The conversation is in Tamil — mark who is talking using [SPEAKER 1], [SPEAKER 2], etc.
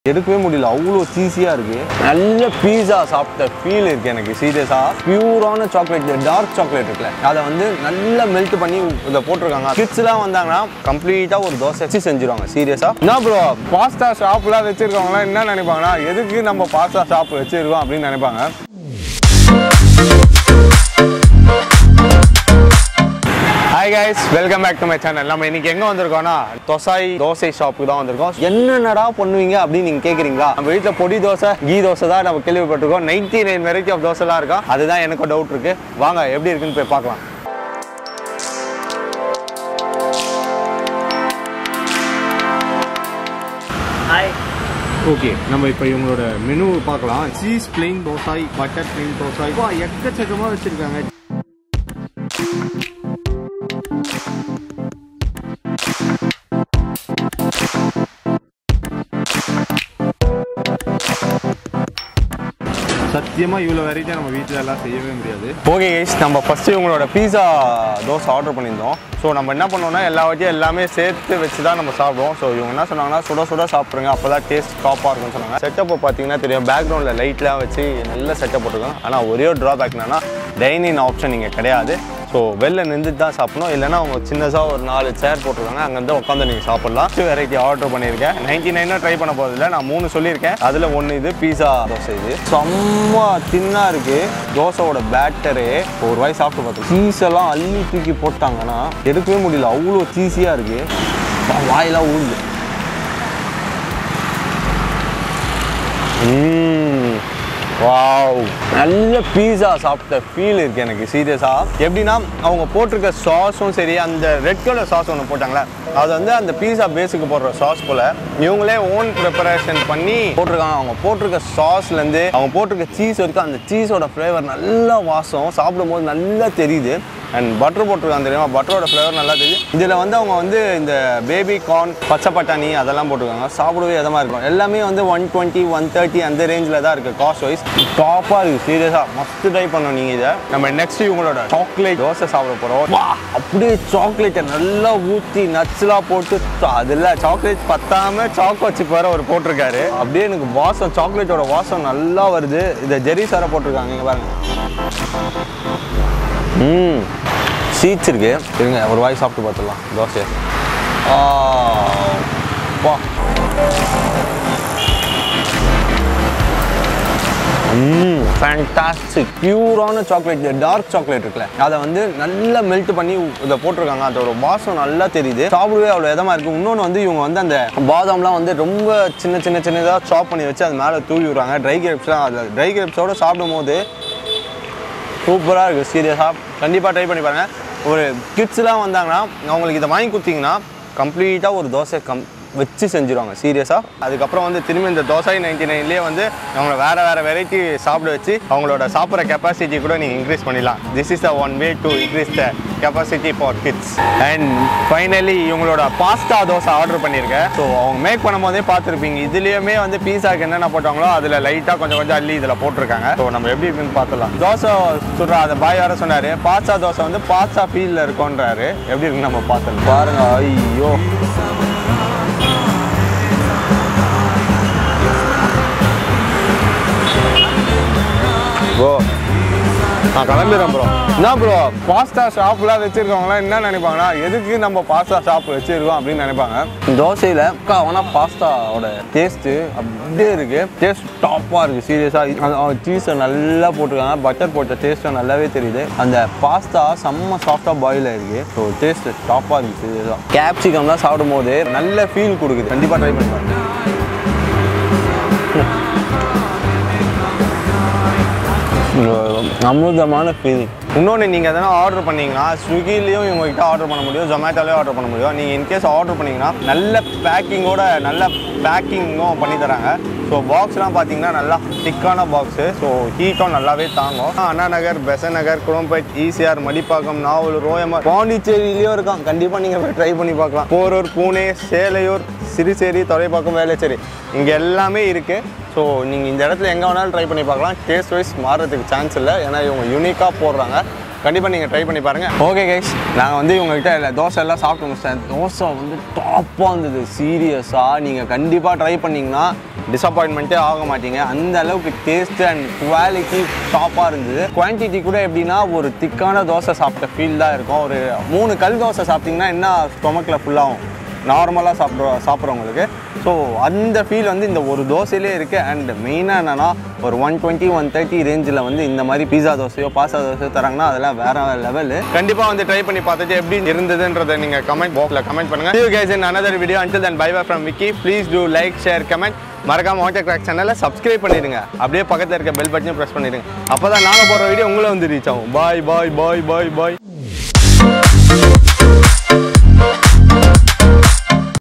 [SPEAKER 1] எடுக்கவே முடியல அவ்வளோ சீஸியாக இருக்கு நல்ல பீஸா சாப்பிட்ட ஃபீல் இருக்கு எனக்கு சீரியஸாக பியூரான சாக்லேட் டார்க் சாக்லேட் இருக்குல்ல அதை வந்து நல்லா மெல்ட் பண்ணி இதை போட்டிருக்காங்க கிட்ஸ்லாம் வந்தாங்கன்னா கம்ப்ளீட்டாக ஒரு தோசை வச்சு செஞ்சிருவாங்க சீரியஸாக என்ன ப்ரோ பாஸ்தா ஷாப்லாம் வச்சிருக்கவங்களாம் என்ன நினைப்பாங்கன்னா எதுக்கு நம்ம பாஸ்தா ஷாப் வச்சிருக்கோம் அப்படின்னு நினைப்பாங்க hi guys welcome back to my channel நம்ம இன்னைக்கு எங்க வந்திருக்கோம்னா தொசாய் தோசை ஷாப்புக்கு தான் வந்திருக்கோம் என்னென்னடா பண்ணுவீங்க அப்படின்னு நீங்க கேக்குறீங்களா நம்ம வீட்டில் பொடி தோசை கீ தோசை தான் நம்ம கேள்விப்பட்டிருக்கோம் நைன்டி நைன் வெரைட்டி ஆஃப் தோசைலாம் இருக்கா அதுதான் எனக்கு டவுட் இருக்கு வாங்க எப்படி இருக்குன்னு போய் பார்க்கலாம்
[SPEAKER 2] ஹாய்
[SPEAKER 1] ஓகே நம்ம இப்போ இவங்களோட மெனு பார்க்கலாம் cheese plain dosa butter plain dosa எக்கச்சக்கமாக வச்சிருக்காங்க சத்தியமா இவ்வளோ வெரைட்டியாக நம்ம வீட்டில் எல்லாம் செய்யவே முடியாது ஓகே கைஸ் நம்ம ஃபஸ்ட்டு இவங்களோட பீஸா தோசை ஆர்டர் பண்ணியிருந்தோம் ஸோ நம்ம என்ன பண்ணோம்னா எல்லா வாட்டியும் எல்லாமே சேர்த்து வச்சு தான் நம்ம சாப்பிடுவோம் ஸோ இவங்க என்ன சொன்னாங்கன்னா சுட சுட சாப்பிட்ருங்க அப்போ தான் டேஸ்ட் டாப்பாக இருக்கும்னு சொன்னாங்க செட்டப்பை பார்த்தீங்கன்னா தெரியும் பேக்ரவுண்டில் லைட்லாம் வச்சு நல்ல செட்டப் போட்டிருக்கோம் ஆனால் ஒரே ஒரு ட்ராபேக் என்னன்னா டைனிங் ஆப்ஷன் இங்கே கிடையாது ஸோ வெளில நின்றுட்டு தான் சாப்பிடணும் இல்லைன்னா அவங்க சின்னதாக ஒரு நாலு சேர் போட்டிருக்காங்க அங்கேருந்து உட்காந்து நீங்கள் சாப்பிட்லாம் வெரைட்டி ஆர்டர் பண்ணியிருக்கேன் நைன்டி நைனாக ட்ரை பண்ண போகிறதில்ல நான் மூணு சொல்லியிருக்கேன் அதில் ஒன்று இது பீஸா தோசை இது செம்ம தின்னாக இருக்குது தோசையோட பேட்டரு ஒரு வாய் சாப்பிட்டு பார்த்தோம் சீஸ் எல்லாம் அள்ளி தூக்கி போட்டாங்கன்னா எடுக்கவே முடியல அவ்வளோ சீஸியாக இருக்குது வாயெல்லாம் ஊடுது ம் வாவ் நல்ல பீஸா சாப்பிட்ட ஃபீல் இருக்கு எனக்கு சீரியஸாக எப்படின்னா அவங்க போட்டிருக்க சாஸும் சரி அந்த ரெட் கலர் சாஸ் ஒன்று போட்டாங்களே அது வந்து அந்த பீஸா பேஸுக்கு போடுற சாஸ் போல இவங்களே ஓன் ப்ரிப்பரேஷன் பண்ணி போட்டிருக்காங்க அவங்க போட்டிருக்க சாஸ்லேருந்து அவங்க போட்டிருக்க சீஸ் வரைக்கும் அந்த சீஸோட ஃப்ளேவர் நல்லா வாசம் சாப்பிடும்போது நல்லா தெரியுது அண்ட் பட்டர் போட்டிருக்காங்க தெரியுமா பட்டரோட ஃப்ளேவர் நல்லா தெரியுது இதில் வந்து அவங்க வந்து இந்த பேபி கார்ன் பச்சை பட்டாணி அதெல்லாம் போட்டிருக்காங்க சாப்பிடவே எதமாக இருக்கும் எல்லாமே வந்து ஒன் டுவெண்ட்டி ஒன் தேர்ட்டி அந்த ரேஞ்சில் தான் இருக்குது காஸ்ட் வைஸ் டாப்பாக இருக்குது சீரியஸாக மஸ்ட் ட்ரை பண்ணோம் நீங்கள் இதை நம்ம நெக்ஸ்ட் இவங்களோட சாக்லேட் தோசை சாப்பிட போகிறோம் வா அப்படியே சாக்லேட்டை நல்லா ஊற்றி நட்ஸ்லாம் போட்டு அதில் சாக்லேட் பத்தாம சாக்கோ சிப் வேற ஒரு போட்டிருக்காரு அப்படியே எனக்கு வாசம் சாக்லேட்டோட வாசம் நல்லா வருது இதை ஜெரி சாரை போட்டிருக்காங்க இங்கே பாருங்க ம் சீட்ஸ் இருக்கு இருங்க ஒரு வாய் சாப்பிட்டு பார்த்துடலாம் தோசை ஆ வா ம் ஃபேண்டாஸ்டிக் பியூரான சாக்லேட் டார்க் சாக்லேட் இருக்குல்ல அதை வந்து நல்லா மெல்ட் பண்ணி இதை போட்டிருக்காங்க அதோட வாசம் நல்லா தெரியுது சாப்பிடவே அவ்வளோ இதமாக இருக்குது இன்னொன்று வந்து இவங்க வந்து அந்த பாதாம்லாம் வந்து ரொம்ப சின்ன சின்ன சின்னதாக சாப் பண்ணி வச்சு அது மேலே தூவி விடுறாங்க ட்ரை கிரேப்ஸ்லாம் அது ட்ரை கிரேப்ஸோட சாப்பிடும் போது சூப்பராக இருக்குது சீரியஸாக கண்டிப்பாக ட்ரை பண்ணி பாருங்கள் ஒரு கிட்ஸ்லாம் வந்தாங்கன்னா அவங்களுக்கு இதை வாங்கி கொடுத்தீங்கன்னா கம்ப்ளீட்டாக ஒரு தோசை கம் வச்சு செஞ்சுருவாங்க சீரியஸாக அதுக்கப்புறம் வந்து திரும்பி இந்த தோசை நைன்டி நைன்லேயே வந்து அவங்கள வேறு வேறு வெரைட்டி சாப்பிட வச்சு அவங்களோட சாப்பிட்ற கெப்பாசிட்டி கூட நீங்கள் இன்க்ரீஸ் பண்ணிடலாம் this is the one way to increase the capacity for kids and finally இவங்களோட பாஸ்தா தோசை ஆர்டர் பண்ணியிருக்கேன் ஸோ அவங்க மேக் பண்ணும்போதே பார்த்துருப்பீங்க இதுலேயுமே வந்து பீஸாக்கு என்னென்ன போட்டாங்களோ அதில் லைட்டாக கொஞ்சம் கொஞ்சம் அள்ளி இதில் போட்டிருக்காங்க ஸோ நம்ம எப்படி இருக்குன்னு பார்த்துலாம் தோசை சுடுற அந்த பாய் வர சொன்னார் பாஸ்தா தோசை வந்து பாஸ்தா ஃபீலில் இருக்கும்ன்றாரு எப்படி இருக்குன்னு நம்ம பார்த்துலாம் பாருங்க ஐயோ ப்ரோ நான் கிளம்பிடுறேன் ப்ரோ என்ன ப்ரோ பாஸ்தா ஷாப்லாம் வச்சிருக்கவங்களாம் என்ன நினைப்பாங்கன்னா எதுக்கு நம்ம பாஸ்தா ஷாப் வச்சிருக்கோம் அப்படின்னு நினைப்பாங்க தோசையில் ஆனால் பாஸ்தாவோட டேஸ்ட்டு அப்படியே இருக்கு டேஸ்ட் டாப்பாக இருக்குது சீரியஸாக சீஸை நல்லா போட்டிருக்காங்க பட்டர் போட்ட டேஸ்ட்டும் நல்லாவே தெரியுது அந்த பாஸ்தா செம்ம சாஃப்டாக பாயில் ஆயிருக்கு ஸோ டேஸ்ட் டாப்பாக இருக்குது சீரியஸாக கேப்சிகம்லாம் சாப்பிடும் போது நல்ல ஃபீல் கொடுக்குது கண்டிப்பாக ட்ரை பண்ணி பாருங்க அமிர்தமான ஃபீலிங் இன்னொன்று நீங்கள் எதனா ஆர்டர் பண்ணீங்கன்னா ஸ்விக்கிலையும் இவங்ககிட்ட ஆர்டர் பண்ண முடியும் ஜொமேட்டோலையும் ஆர்டர் பண்ண முடியும் நீங்கள் இன்கேஸ் ஆர்டர் பண்ணீங்கன்னா நல்ல பேக்கிங்கோட நல்ல பேக்கிங்கும் பண்ணி தராங்க ஸோ பாக்ஸ்லாம் பார்த்தீங்கன்னா நல்லா திக்கான பாக்ஸு ஸோ ஹீட்டும் நல்லாவே தாங்கும் அண்ணா நகர் பெசன் நகர் குளம்பேட் ஈசிஆர் மடிப்பாக்கம் நாவல் ரோயமர் பாண்டிச்சேரியிலையும் இருக்கான் கண்டிப்பாக நீங்கள் போய் ட்ரை பண்ணி பார்க்கலாம் போரூர் பூனே சேலையூர் சிறுசேரி தொலைப்பாக்கம் வேலைச்சேரி இங்கே எல்லாமே இருக்குது ஸோ நீங்கள் இந்த இடத்துல எங்கே வேணாலும் ட்ரை பண்ணி பார்க்கலாம் டேஸ்ட் வைஸ் மாறுறதுக்கு சான்ஸ் இல்லை ஏன்னா இவங்க யூனிக்காக போடுறாங்க கண்டிப்பாக நீங்கள் ட்ரை பண்ணி பாருங்கள் ஓகே கைஸ் நாங்கள் வந்து இவங்ககிட்ட இல்லை தோசை எல்லாம் சாப்பிட்டு முடிச்சிட்டேன் தோசை வந்து டாப்பாக இருந்தது சீரியஸாக நீங்கள் கண்டிப்பாக ட்ரை பண்ணிங்கன்னா டிசப்பாயின்மெண்ட்டே ஆக மாட்டீங்க அந்த அளவுக்கு டேஸ்ட் அண்ட் குவாலிட்டி டாப்பாக இருந்தது குவான்டிட்டி கூட எப்படின்னா ஒரு திக்கான தோசை சாப்பிட்ட ஃபீல் தான் இருக்கும் ஒரு மூணு கல் தோசை சாப்பிட்டிங்கன்னா என்ன ஸ்டொமக்கில் ஃபுல்லாகும் நார்மலாக சாப்பிட்ற சாப்பிட்றவங்களுக்கு ஸோ அந்த ஃபீல் வந்து இந்த ஒரு தோசையிலே இருக்குது அண்ட் மெயினாக என்னென்னா ஒரு ஒன் டுவெண்ட்டி ஒன் தேர்ட்டி ரேஞ்சில் வந்து இந்த மாதிரி பீஸா தோசையோ பாஸ்தா தோசையோ தராங்கன்னா அதெல்லாம் வேற லெவலு கண்டிப்பாக வந்து ட்ரை பண்ணி பார்த்துட்டு எப்படி இருந்ததுன்றதை நீங்கள் கமெண்ட் பாக்ஸில் கமெண்ட் பண்ணுங்கள் you guys in another video until then bye bye from Vicky please do like share comment மறக்காம வாட்டர் கிராக் சேனலை சப்ஸ்கிரைப் பண்ணிடுங்க அப்படியே பக்கத்தில் இருக்க பெல் பட்டனையும் ப்ரெஸ் பண்ணிடுங்க அப்போ தான் நாங்கள் போடுற வீடியோ உங்களை வந்து ரீச் ஆகும் பாய் பாய் பாய் பாய் பாய்